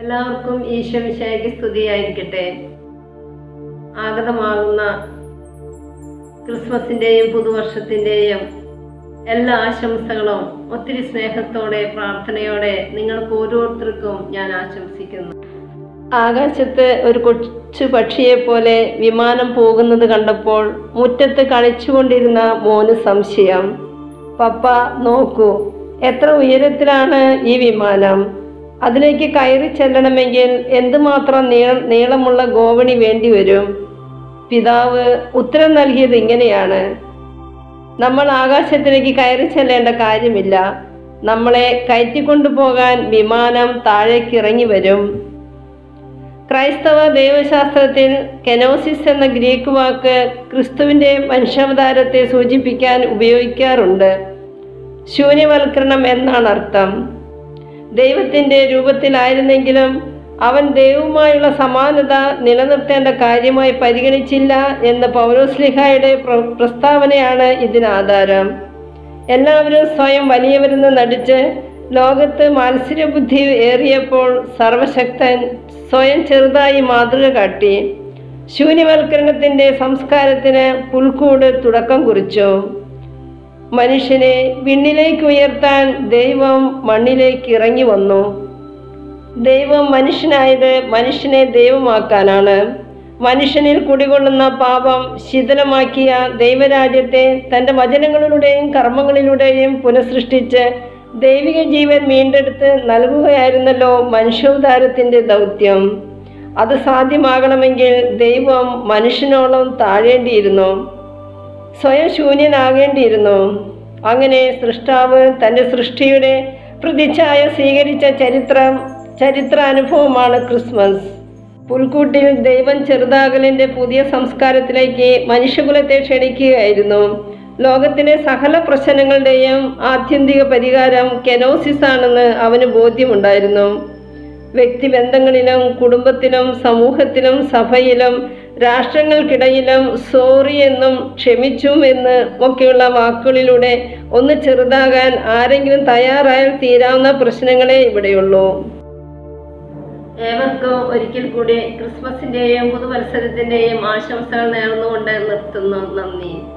എല്ലാവർക്കും ഈശ്വമിശായ്ക്ക് സ്തുതിയായിരിക്കട്ടെ ആഗതമാകുന്ന ക്രിസ്മസിൻ്റെയും പുതുവർഷത്തിൻ്റെയും എല്ലാ ആശംസകളും ഒത്തിരി സ്നേഹത്തോടെ പ്രാർത്ഥനയോടെ നിങ്ങൾക്ക് ഓരോരുത്തർക്കും ഞാൻ ആശംസിക്കുന്നു ആകാശത്ത് ഒരു കൊച്ചു പക്ഷിയെ പോലെ വിമാനം പോകുന്നത് കണ്ടപ്പോൾ മുറ്റത്ത് കളിച്ചുകൊണ്ടിരുന്ന മോന് സംശയം പപ്പ നോക്കൂ എത്ര ഉയരത്തിലാണ് ഈ വിമാനം അതിലേക്ക് കയറി ചെല്ലണമെങ്കിൽ എന്തുമാത്രം നീള നീളമുള്ള ഗോവണി വേണ്ടിവരും പിതാവ് ഉത്തരം നൽകിയത് ഇങ്ങനെയാണ് നമ്മൾ ആകാശത്തിലേക്ക് കയറി ചെല്ലേണ്ട കാര്യമില്ല നമ്മളെ കയറ്റിക്കൊണ്ടു പോകാൻ വിമാനം താഴേക്ക് ഇറങ്ങി വരും ക്രൈസ്തവ ദൈവശാസ്ത്രത്തിൽ കെനോസിസ് എന്ന ഗ്രീക്ക് വാക്ക് ക്രിസ്തുവിൻ്റെ മനുഷ്യാവതാരത്തെ സൂചിപ്പിക്കാൻ ഉപയോഗിക്കാറുണ്ട് ശൂന്യവൽക്കരണം എന്നാണ് അർത്ഥം ദൈവത്തിൻ്റെ രൂപത്തിലായിരുന്നെങ്കിലും അവൻ ദൈവവുമായുള്ള സമാനത നിലനിർത്തേണ്ട കാര്യമായി പരിഗണിച്ചില്ല എന്ന പൗരോസ്ലിഹായുടെ പ്ര- പ്രസ്താവനയാണ് ഇതിനാധാരം എല്ലാവരും സ്വയം വലിയവരെന്ന് നടിച്ച് ലോകത്ത് മാത്സര്യബുദ്ധി ഏറിയപ്പോൾ സർവശക്തൻ സ്വയം ചെറുതായി മാതൃക കാട്ടി ശൂന്യവൽക്കരണത്തിൻ്റെ സംസ്കാരത്തിന് പുൽക്കൂട് തുടക്കം കുറിച്ചു മനുഷ്യനെ വിണ്ണിലേക്ക് ഉയർത്താൻ ദൈവം മണ്ണിലേക്ക് ഇറങ്ങി വന്നു ദൈവം മനുഷ്യനായത് മനുഷ്യനെ ദൈവമാക്കാനാണ് മനുഷ്യനിൽ കുടികൊള്ളുന്ന പാപം ശിഥിലമാക്കിയ ദൈവരാജ്യത്തെ തൻ്റെ വചനങ്ങളിലൂടെയും കർമ്മങ്ങളിലൂടെയും പുനഃസൃഷ്ടിച്ച് ദൈവിക ജീവൻ വീണ്ടെടുത്ത് നൽകുകയായിരുന്നല്ലോ മനുഷ്യോദ്ധാരത്തിൻ്റെ ദൗത്യം അത് സാധ്യമാകണമെങ്കിൽ ദൈവം മനുഷ്യനോളം താഴേണ്ടിയിരുന്നു സ്വയം ശൂന്യനാകേണ്ടിയിരുന്നു അങ്ങനെ സൃഷ്ടാവ് തൻ്റെ സൃഷ്ടിയുടെ പ്രതിച്ഛായ സ്വീകരിച്ച ചരിത്രം ചരിത്രാനുഭവമാണ് ക്രിസ്മസ് പുൽക്കൂട്ടിൽ ദൈവം ചെറുതാകലിൻ്റെ പുതിയ സംസ്കാരത്തിലേക്ക് മനുഷ്യകുലത്തെ ക്ഷണിക്കുകയായിരുന്നു ലോകത്തിലെ സകല പ്രശ്നങ്ങളുടെയും ആത്യന്തിക പരിഹാരം കെനോസിസ് ആണെന്ന് അവന് ബോധ്യമുണ്ടായിരുന്നു വ്യക്തിബന്ധങ്ങളിലും കുടുംബത്തിലും സമൂഹത്തിലും സഭയിലും രാഷ്ട്രങ്ങൾക്കിടയിലും സോറി എന്നും ക്ഷമിച്ചും എന്ന് ഒക്കെയുള്ള വാക്കുകളിലൂടെ ഒന്ന് ചെറുതാകാൻ ആരെങ്കിലും തയ്യാറായാൽ തീരാവുന്ന പ്രശ്നങ്ങളെ ഇവിടെയുള്ളൂ ഏവർക്കും ഒരിക്കൽ കൂടി ക്രിസ്മസിന്റെയും പുതുവത്സരത്തിന്റെയും ആശംസകൾ നേർന്നുകൊണ്ട് നിർത്തുന്നു നന്ദി